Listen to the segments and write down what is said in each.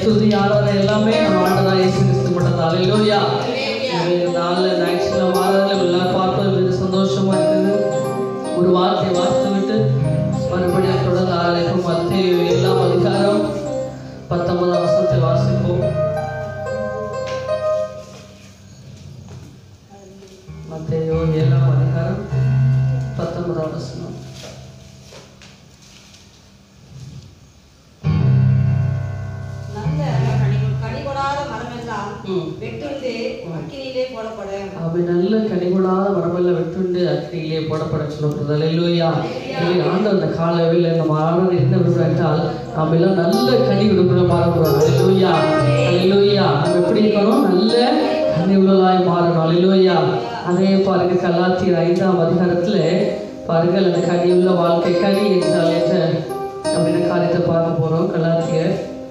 துதி ஆராதனை எல்லாமே நம்ம ஆண்டவராக இயேசு கிறிஸ்து மட்டும் தான் அல்லேலூயா இந்த நாளில் ஞாயிற்றுக்கிழமை வாரத்தில் எல்லாரும் பார்ப்பது மிக சந்தோஷமா இருக்குது ஒரு வார்த்தை வார்த்தை விட்டு மறுபடியும் தொடர்ந்து ஆராய்க்கும் மத்திய எல்லாம் அதிகாரம் பத்தொன்பதாம் வசனத்தை வாசிப்போம் மத்தேயோ ஏழாம் அதிகாரம் பத்தொன்பதாம் வசனம் நல்ல கனி- கனிகொடாத மரமெல்லாம் ம். வெட்டுண்டு அக்கினியிலே போடப்படும் அவை நல்ல கனிகொடாத வரவல்ல வெட்டுண்டு அக்கினியிலே போடப்பட சொல்லப்படுது அல்லேலூயா எனவே ஆண்டவர் அந்த காலவில் நம்ம ஆண்டவர் என்ன விரும்புகிறோம் என்றால் நாம் எல்லாம் நல்ல கனி விடுபட மாறக்கூடாது அல்லேலூயா அல்லேலூயா நம்ம எப்படி இருக்கணும் நல்ல கனி உள்ளலாய் மாறணும் அல்லேலூயா அதே பாருங்க கலாத்தியர் ஐந்தாம் அதிகாரத்துல பாருங்கள் அந்த கனி உள்ள வாழ்க்கை கனி என்றால் என்ன அப்படின்னு காரியத்தை பார்க்க போறோம் கலாத்தியர்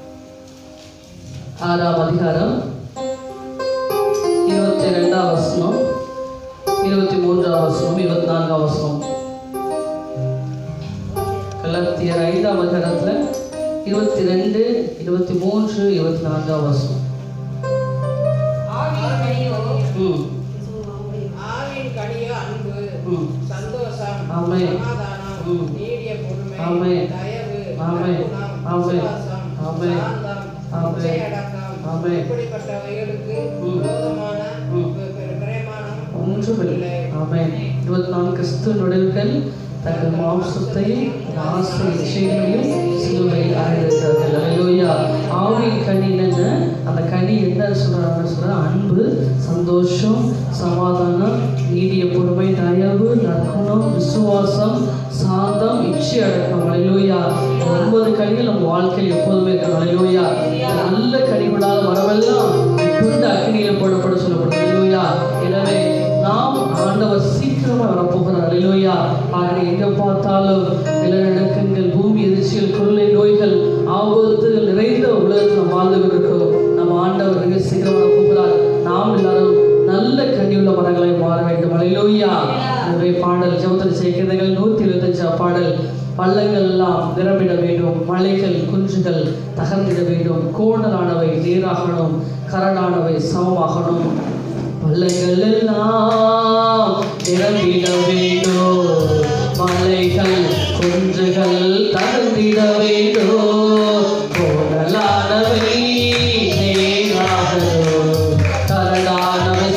ஆறாம் அதிகாரம் இருபத்தி ரெண்டாம் வசனம் இருபத்தி மூன்றாம் வசனம் இருபத்தி நான்காம் வசனம் கலத்தியர் ஐந்தாம் அதிகாரத்துல இருபத்தி ரெண்டு இருபத்தி மூன்று இருபத்தி நான்காம் வசனம் ஆவியின் கனியோ ம் ஆவியின் கனியோ அன்பு ம் சந்தோஷம் ஆமென். சமாதானம் ம். நீடிய பொறுமை ஆமென். தயவு ஆமென். நற்குணம், ஆமென். விசுவாசம், ஆமென். சாந்தம், ஆமென். இச்சையடக்கம், ஆமென். இப்படிப்பட்டவைகளுக்கு ம். விரோதமான ம். பி- பி- பிரமாணம் ஒன்றுமில்லை ஆமென் இருபத்தி நான்கு கிறிஸ்து நுழைவுகள் தங்கள் மாம்சத்தை ஆசை இச்சைகளையும் சிலுவையில் அடைந்திருக்கிறார்கள் அல்லேலூயா ஆவியின் கனி என்ன அந்த கனி என்ன சொல்றாங்க சொல்ற அன்பு சந்தோஷம் சமாதானம் நீடிய பொறுமை தயவு நற்குணம் விசுவாசம் சாந்தம் இச்சை அடக்கம் அல்லேலூயா இந்த ஒன்பது கனிகள் நம்ம வாழ்க்கையில் எப்போதுமே இருக்கணும் அல்லேலூயா இந்த நல்ல கனிகளால் வரவெல்லாம் துண்டு அக்னியில் போடப்பட சொல்லப்படும் அல்லேலூயா எனவே நாம் ஆண்டவர் சீக்கிரமா வரப்போகிறார் அல்லேலூயா ஆகவே எங்க பார்த்தாலும் நிலநடுக்கங்கள் பூமி எதிர்ச்சிகள் கொள்ளை நோய்கள் ஆபத்துகள் நிறைந்த உலகத்தில் நாம் வாழ்ந்து கொண்டிருக்கிறோம் நம்ம ஆண்டவர் மிக சீக்கிரம் வரப்போகிறார் நாம் எல்லாரும் நல்ல கனியுள்ள மரங்களாய் மாற வேண்டும் அல்லேலூயா எனவே பாடல் ஜெபத்தில் சேர்க்கிறதுகள் நூற்றி இருபத்தஞ்சாம் பாடல் பள்ளங்கள் எல்லாம் நிரம்பிட வேண்டும் மலைகள் குன்றுகள் தகர்ந்திட வேண்டும் கோணலானவை நீராகணும் கரடானவை சமமாகணும் பள்ளங்கள் எல்லாம் நிரம்பிட வேண்டும் மலைகள் குன்றுகள் தகர்ந்திட வேண்டும் கோணலானவை நேராகணும் கரடானவை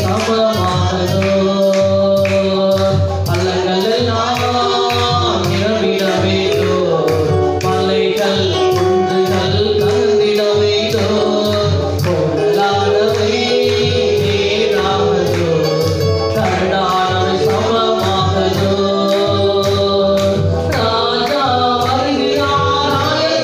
சமமாகணும் பள்ளங்கள் எல்லாம் நிரம்பிட வேண்டும் மலைகள் குன்றுகள் தகர்ந்திட வேண்டும் கோணலானவை நேராகணும் கரடானவை சமமாகணும் ராஜா வருகிறார்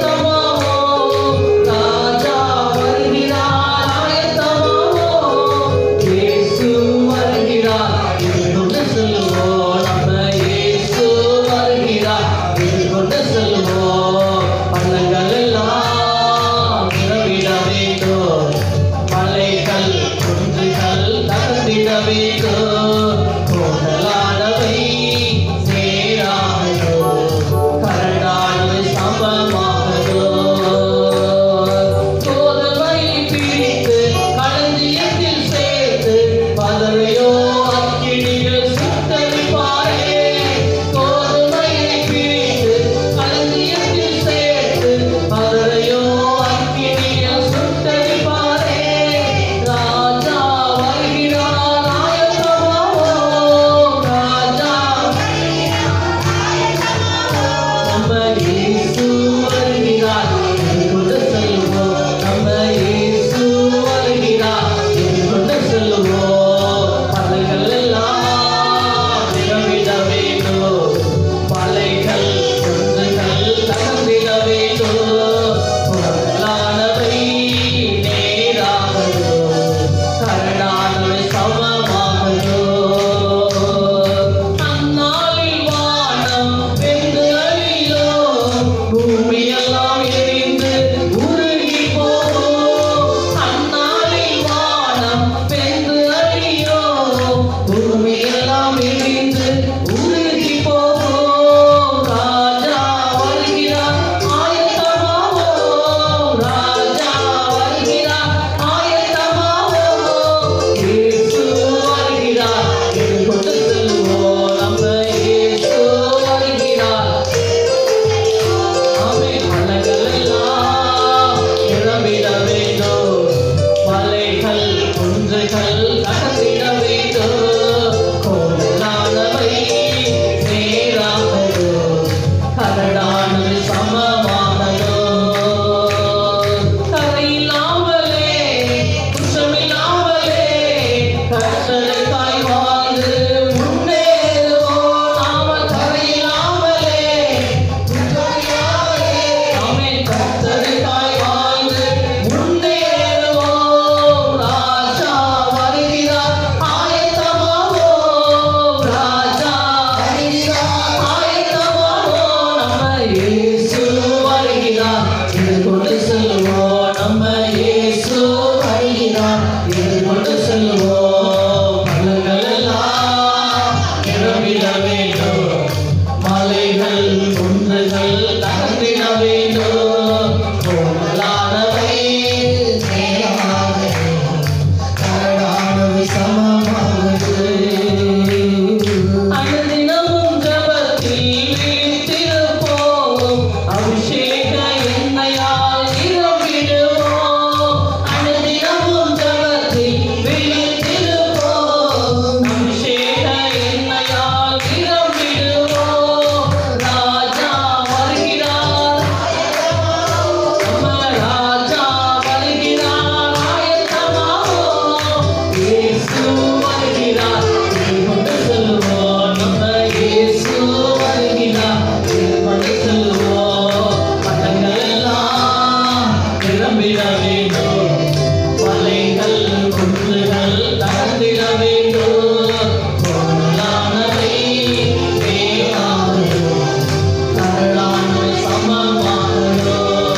எதிர்கொண்டு செல்வோம் நம்ம இயேசு வருகிறார் எதிர்கொண்டு செல்வோம் பள்ளங்கள் எல்லாம் நிரம்பிட வேண்டும் மலைகள் குன்றுகள் தகர்ந்திட வேண்டும் கோமலானவை நேராக கரடானவை சமமானது அனுதினமும் ஜபத்தில் விழித்திருப்போம். அபிஷேக எண்ணெயால் நிரம்பிடுவோம். அனுதினமும் ஜபத்தில் விழித்திருப்போம். அபிஷேக எண்ணெயால் நிரம்பிடுவோம். ராஜா வருகிறார் நம்ம ராஜா வருகிறார் ஆயத்தமாவோம். இயேசு வருகிறார் கொண்டு செல்வோம் நம்ம இயேசு வருகிறார் கொண்டு செல்வோம் பட்டங்கள் எல்லாம் நிரம்பிட வேண்டும் மலைகள் குன்றுகள் தகர்ந்திட வேண்டும் பொருளானவை வேளாண் கரளான சமமானதோ.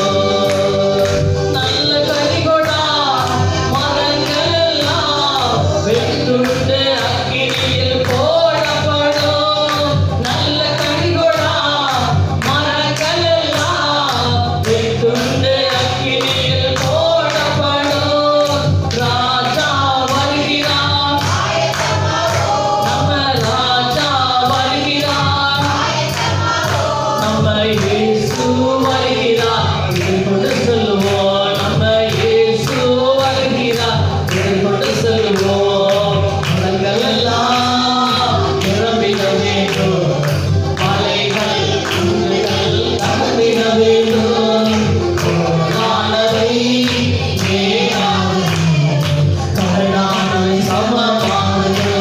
நல்ல கனிகொடா மரங்கள் எல்லாம் வெட்டுண்டு அக்கினியில் போடப்படும். நல்ல கனிகொடா மரங்கள் எல்லாம் வெட்டுண்டு அக்கினியில் போடப்படும். ராஜா வருகிறார் நம்ம ராஜா வருகிறார் நம்ம இயேசு வருகிறார் இதை கொண்டு செல்வோம் நம்ம இயேசு வருகிறார் இதை கொண்டு செல்வோம் மரங்கள் எல்லாம் நிரம்பிட வேண்டும் மலைகள் குன்றுகள் தகர்ந்திட வேண்டும் கோடானவை மேலானவை கருணாவை சமமானதோ.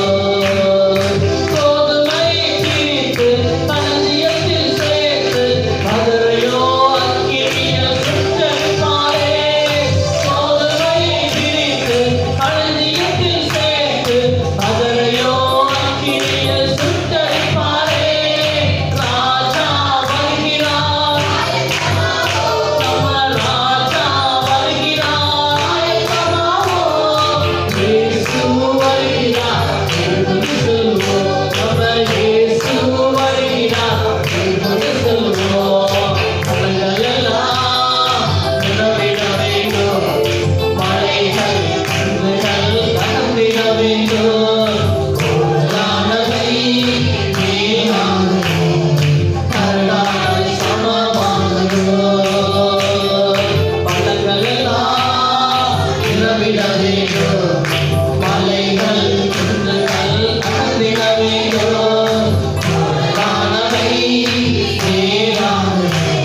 கோதுமை தீர்த்து களஞ்சியத்தில் சேர்த்து, மதுரையோ அக்கினியில் சுட்டெரிப்பாரே. கோதுமை தீர்த்து களஞ்சியத்தில் சேர்த்து, மதுரையோ அக்கினியில் சுட்டெரிப்பாரே. ராஜா வருகிறார் நம்ம ராஜா வருகிறார் இயேசு வருகிறார் எழுந்து செல்வோம் நம்ம இயேசு வருகிறார் எழுந்து செல்வோம் பழங்கள் எல்லாம் நிரம்பிட வேண்டும் மலைகள் குன்றுகள் தகர்ந்திட வேண்டும் கோலானவை மேலானவை கரடாய் சமமானதோ. பள்ளங்கள் எல்லாம் நிரம்பிட வேண்டும். மலைகள், குன்றுகள் அகன்றிட வேண்டும். கரடானவை மேலானவை,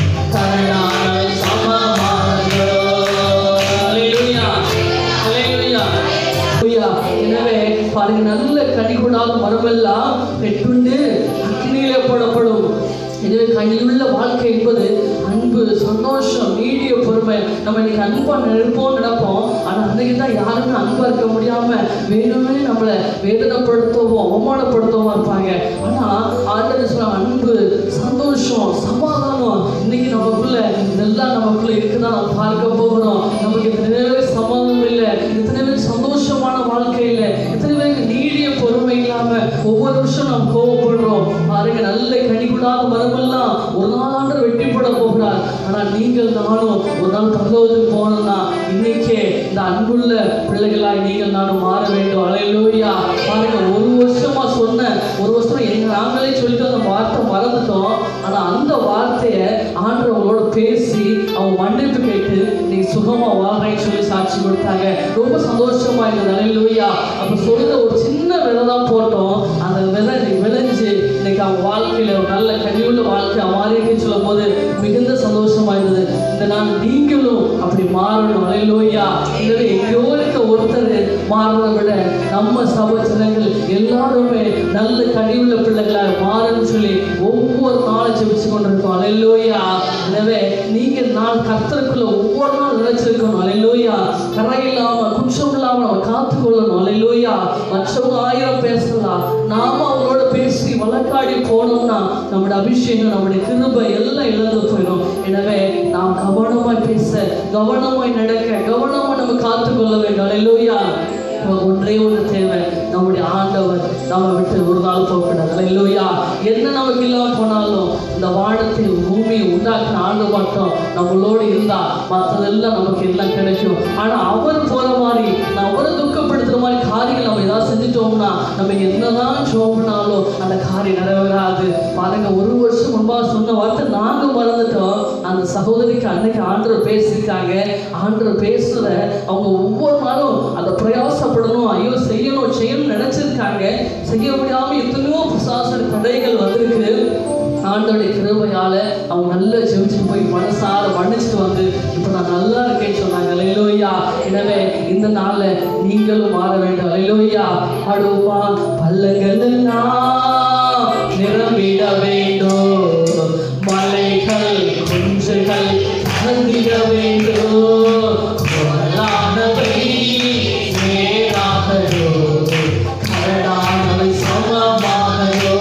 கரடாய் சமமானதோ. அல்லேலூயா. அல்லேலூயா. அல்லேலூயா. எனவே பாருங்க நல்ல கனிகொடாத மரமெல்லாம் பெற்றுண்டு அக்னியிலே போடப்படும் எனவே கனியுள்ள வாழ்க்கை என்பது அன்பு சந்தோஷம் நீடிய பொறுமை நம்ம இன்னைக்கு அன்பா நினைப்போம் நினைப்போம் ஆனா அன்னைக்கு தான் யாருமே அன்பா இருக்க முடியாம வேணுமே நம்மளை வேதனைப்படுத்தவும் அவமானப்படுத்தவும் இருப்பாங்க ஆனா ஆண்டவர் சொல்ல அன்பு சந்தோஷம் சமாதானம் இன்னைக்கு நமக்குள்ள இதெல்லாம் நமக்குள்ள இருக்குதான் நம்ம பார்க்க போகிறோம் நமக்கு எத்தனை பேருக்கு சமாதானம் இல்லை எத்தனை பேருக்கு சந்தோஷமான வாழ்க்கை இல்லை எத்தனை பேருக்கு நீடிய பொறுமை இல்லாம ஒவ்வொரு வருஷம் நாம் கோவப்படுறோம் பாருங்க நல்ல கனிகுடாத மரமெல்லாம் ஒரு நாளாண்டு வெட்டி போட போகிறார் ஆனா நீங்கள் நானும் ஒரு நாள் பரலோகத்துக்கு போனோம்னா இன்னைக்கே இந்த அன்புள்ள பிள்ளைகளாய் நீங்கள் நானும் மாற வேண்டும் அலையிலோயா பாருங்க ஒரு வருஷமா சொன்ன ஒரு வருஷம் எங்க நாங்களே சொல்லிட்டு அந்த வார்த்தை மறந்துட்டோம் ஆனா அந்த வார்த்தையை ஆண்டவங்களோட பேசி அவங்க மன்னிப்பு கேட்டு நீ சுகமா வாழ்றேன்னு சொல்லி சாட்சி கொடுத்தாங்க ரொம்ப சந்தோஷமா இருந்தது அலையிலோயா அப்ப சொல்ற ஒரு சின்ன விதை தான் போட்டோம் அந்த விதை இன்னைக்கு விளைஞ்சு இன்னைக்கு அவங்க வாழ்க்கையில ஒரு நல்ல கனிவுள்ள வாழ்க்கை மாறிக்குன்னு சொல்லும் போது மிகுந்த சந்தோஷமா இருந்தது இந்த நாள் நீங்களும் அப்படி மாறணும் அலையிலோயா எனவே எங்கேயோ இருக்க ஒருத்தர் மாறுறதை விட நம்ம சபை ஜனங்கள் எல்லாருமே நல்ல கனிவுள்ள பிள்ளைகளாக மாறணும்னு சொல்லி ஒவ்வொரு நாளும் ஜெபிச்சு கொண்டிருக்கோம் அலையிலோயா எனவே நீங்க நான் கர்த்தருக்குள்ள ஒவ்வொரு நாள் நினைச்சிருக்கணும் அலையிலோயா கரை இல்லாம குற்றம் இல்லாம நம்ம காத்துக்கொள்ளணும் அலையிலோயா மற்றவங்க ஆயிரம் பேசலாம் நாம அவங்களோட பேசி வழக்காடி போனோம்னா நம்முடைய அபிஷேகம் நம்முடைய கிருபை எல்லாம் இழந்து போயிடும் எனவே நாம் கவனமாய் பேச கவனமாய் நடக்க கவனமாய் நம்ம காத்துக்கொள்ள வேண்டும் அல்லேலூயா ஒன்றே ஒன்று தேவை நம்முடைய ஆண்டவர் நம்ம விட்டு ஒரு நாள் போகக்கூடாது அல்லேலூயா என்ன நமக்கு இல்லாம போனாலும் இந்த வானத்தை பூமியை உண்டாக்கின ஆண்டு மட்டும் நம்மளோடு இருந்தா மற்றதெல்லாம் நமக்கு எல்லாம் கிடைக்கும் ஆனா அவர் போற மாதிரி அவரை துக்கப்படுத்துற மாதிரி காரியங்கள் நம்ம ஏதாவது செஞ்சுட்டோம்னா நம்ம என்னதான் சோம்பனாலும் அந்த காரியம் நிறைவேறாது பாருங்க ஒரு வருஷம் முன்பாக சொன்ன வார்த்தை நாங்க மறந்துட்டோம் அந்த சகோதரிக்கு அன்னைக்கு ஆண்டவர் பேசியிருக்காங்க ஆண்டவர் பேசுற அவங்க ஒவ்வொரு நாளும் அதை பிரயாசப்படணும் ஐயோ செய்யணும் செய்யணும்னு நினைச்சிருக்காங்க செய்ய முடியாம எத்தனையோ பிசாசு தடைகள் வந்திருக்கு ஆண்டோடைய கிருபையால அவங்க நல்லா ஜெபிச்சு போய் மனசார மன்னிச்சுட்டு வந்து இப்போ நான் நல்லா இருக்கேன்னு சொன்னாங்க அலையிலோயா எனவே இந்த நாள்ல நீங்களும் மாற வேண்டும் அலையிலோயா அடுவா பள்ளங்கள் எல்லாம் நிரம்பிட வேண்டும் மலைகள் குன்றுகள் அகந்திட வேண்டும் பொருளானவை நேராகவோ கரடானவை சமமாகவோ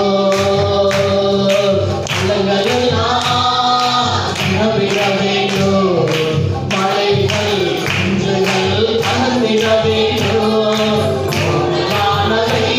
பள்ளங்களெல்லாம் நிரம்பிட வேண்டும் மலைகள் குன்றுகள் அகந்திட வேண்டும் பொருளானவை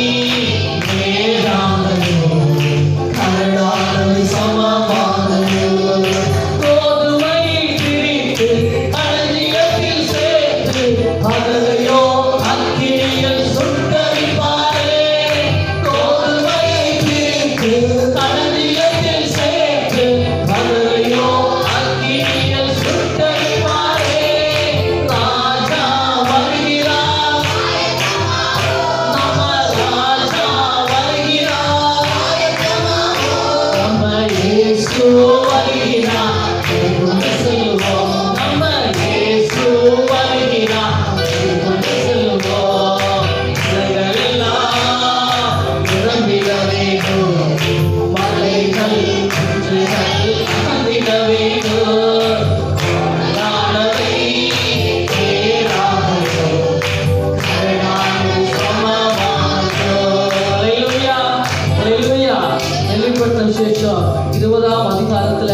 நேராகவோ கரடானவை சமமாகவோ கோதுமை பிரித்து களஞ்சியத்தில் சேர்த்து அதனையோ அக்கினியில் சுட்டரிப்பாரே கோதுமை பிரித்து களஞ்சியத்தில் சேர்த்து அதனையோ அக்கினியில் சுட்டரிப்பாரே ராஜா வருகிறார் நம்ம ராஜா வருகிறார் நம்ம இயேசு வருகிறார் என்று சொல்லுவோம் நம்ம இயேசு வருகிறார் என்று சொல்லுவோம் உலகெல்லாம் நிரம்பிட வேண்டும் மலைகள் குன்றுகள் அகந்திட வேண்டும் நாளவை நேராகட்டும் கருணாநிதி சமமாகட்டும் அல்லேலூயா அல்லேலூயா வெளிப்படுத்த விசேஷம் இருபதாம் அதிகாரத்துல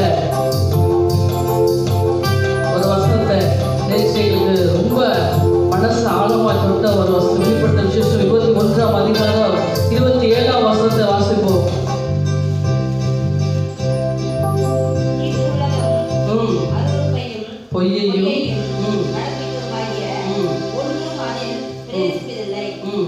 ஒரு வசனத்தை நேசிகளுக்கு ரொம்ப மனசு ஆழமா தொட்ட ஒரு வசனம் வெளிப்படுத்த விசேஷம் இருபத்தி ஒன்றாம் அதிகாரம் இருபத்தி ஏழாம் வசனத்தை வாசிப்போம் ம் பொய்யையும் ம் ம் ம்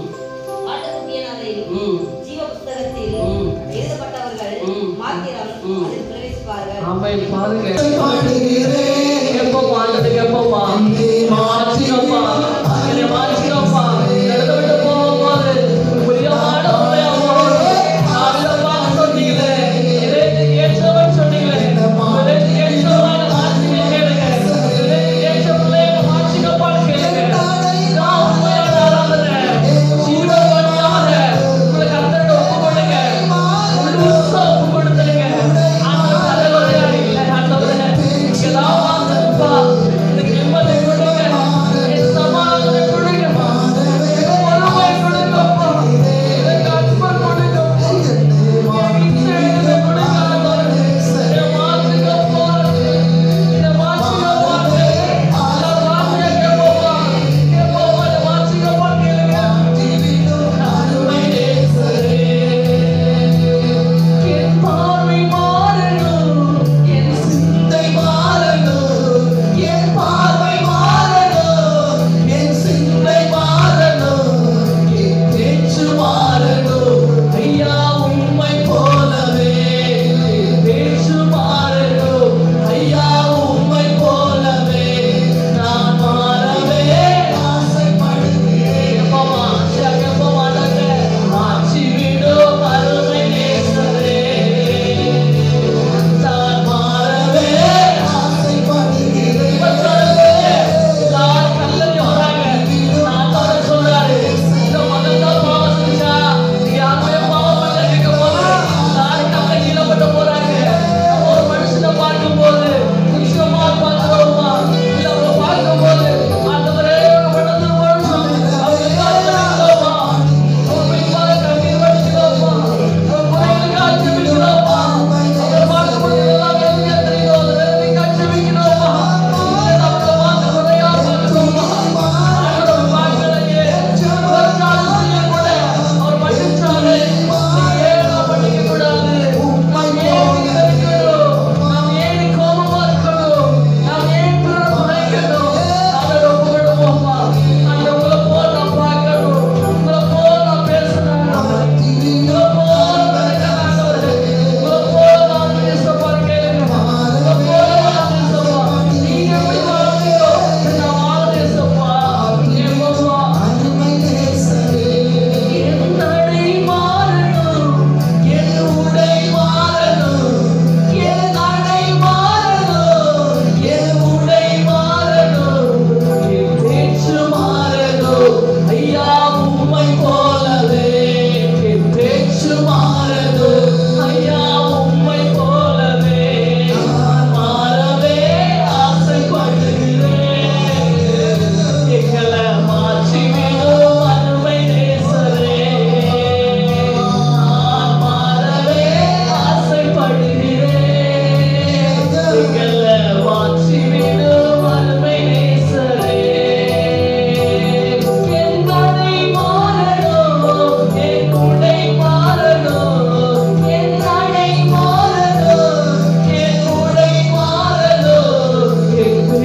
ம் ம் ம். ம். ஆமென் பாருங்க எப்பப்பா ஆண்டதுக்கு எப்பப்பா மாற்றினப்பா என்னை மாற்றினப்பா இடத்த விட்டு போகும்போது பிரியமான பிள்ளையா போகணும் ஆண்டப்பா சொன்னீங்களே இதற்கு ஏற்றவன் சொன்னீங்களே இதற்கு ஏற்றவன் மாற்றிக்க கேளுங்க இதற்கு ஏற்ற பிள்ளைய மாற்றிக்கப்பான்னு கேளுங்க நான் உண்மையான ஆராதனை ஜீவன் வழியாக உங்களை கர்த்தர்கிட்ட ஒப்பு கொடுங்க முழுசா ஒப்பு கொடுத்துருங்க ஆண்டவர் தலைவரையா இல்லை ஆண்டவரே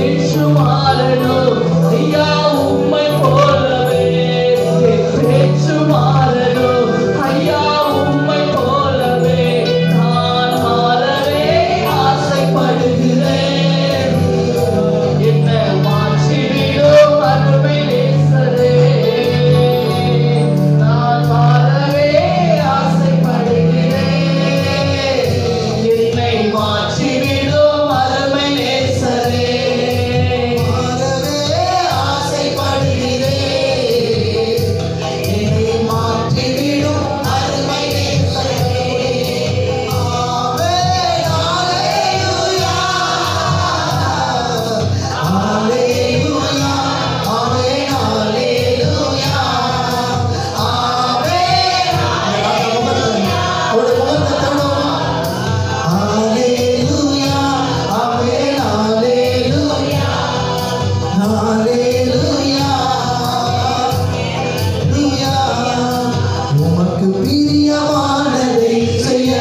பேச்சு மாறணும் ஐயா உம்மை போலவே என் பேச்சு மாறணும் ஐயா உம்மை போலவே நான் மாறவே ஆசைப்படுகிறேன் என்ன மாற்றிவிடும் அருமை நேசரே நான் மாறவே ஆசைப்படுகிறேன் என்னை மாற்றிவிடும் அருமை நேசரே மாறவே ஆசைப்படுகிறேன் என்னை மாற்றிவிடும் அருமை நேசரே. ஆமென், அல்லேலூயா. அல்லேலூயா, ஆமென், அல்லேலூயா. ஆமென். அவருடைய முகத்தை தள்ளுவோமா? Hallelujah, Amen, Hallelujah, Hallelujah, Hallelujah. உமக்கு பிரியமானதை செய்ய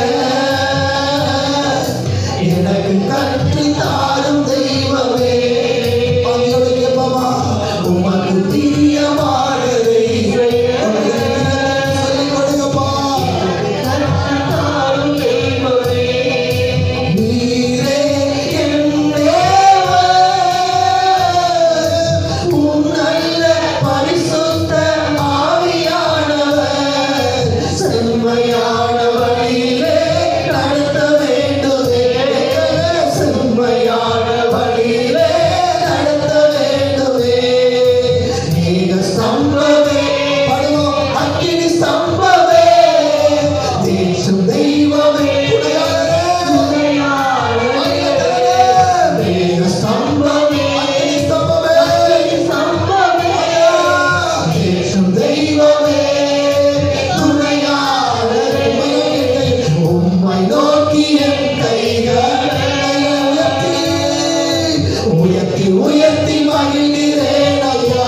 எனக்கு கற்று தாரும் தெய்வமே பங்கியோடு கேட்போமா உமக்கு பிரியமானதை செய்ய சொல்லிக் கொடுங்கப்பா கற்றுத்தாரும் தெய்வமே நீரே என் தேவன். உம் நல்ல பரிசுத்த ஆவியானவர் செம்மையான வழியிலே நடத்த வேண்டுமே. செம்மையான வழியிலே நடத்த வேண்டுமே. மேக ஸ்தம்பமே, படுவோம் அக்கினி ஸ்தம்பமே, தேசும் தெய்வமே துணையாளரே. மேக ஸ்தம்பமே, அக்கினி ஸ்தம்பமே, தேசும் தெய்வமே துணையாளரே. உம்மை நோக்கி என் கைகளை உயர்த்தி, உயர்த்தி உயர்த்தி மகிழ்கிறேன் ஐயா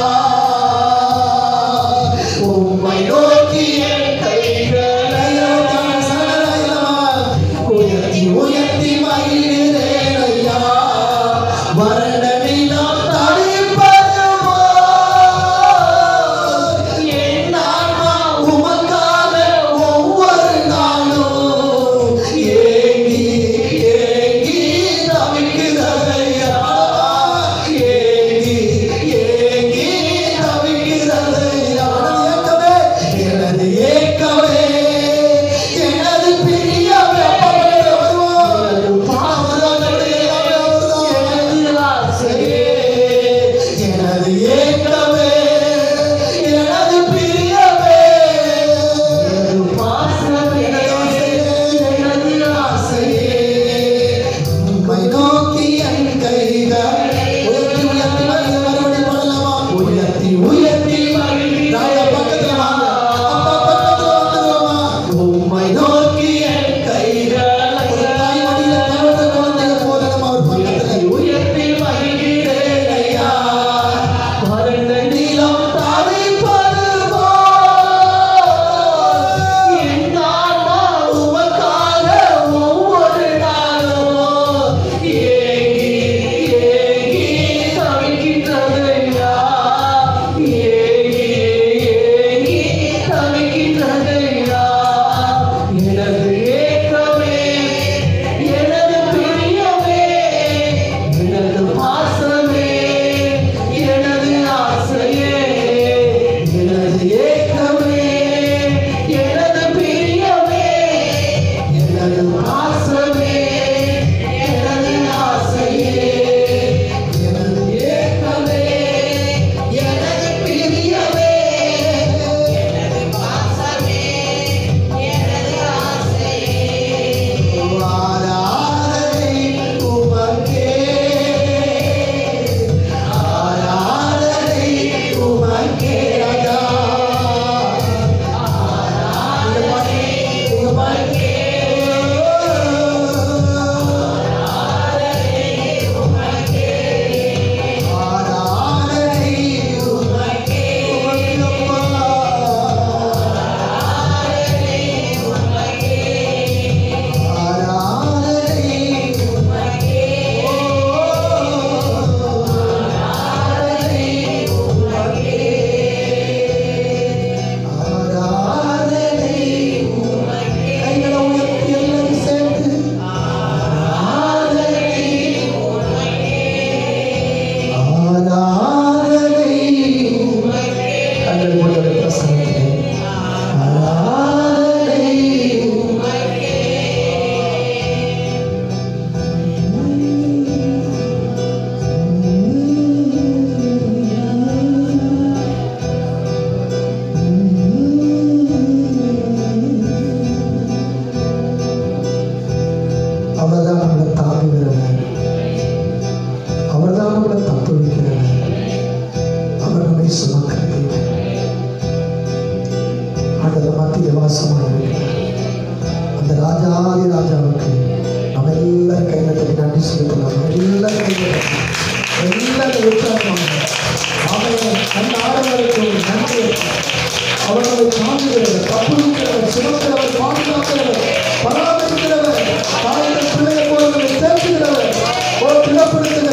உம்மை நோக்கி என் கைகளை உயர்த்தி உயர்த்தி மகிழ்கிறேன் ஐயா வரணமில்லா தனிப்பதுவோ என் ஆன்மா உமக்காக ஒவ்வொரு நாளும் ஏங்கி ஏங்கி தவிக்கிறதையா தான் நம்மளை தப்பு வைக்கிறார் அவர் நம்மை சுமக்கிறது ஆண்டவர் மத்திய வாசமாக இருக்கிறார் அந்த ராஜாதி ராஜாவுக்கு நம்ம எல்லாரும் கையில தட்டி நன்றி செலுத்தலாம் எல்லாரும் கையில தட்டி எல்லாரும் உற்சாகமாக அவன் அந்த ஆடவருக்கு ஒரு நன்றி அவர்களை தாங்குகிறவர் தப்புவிக்கிறவர் சுமக்கிறவர் பாதுகாக்கிறவர் பராமரிக்கிறவர் தாயிடம் பிள்ளையை போல நம்மை சேர்த்துகிறவர் ஒரு திறப்படுத்த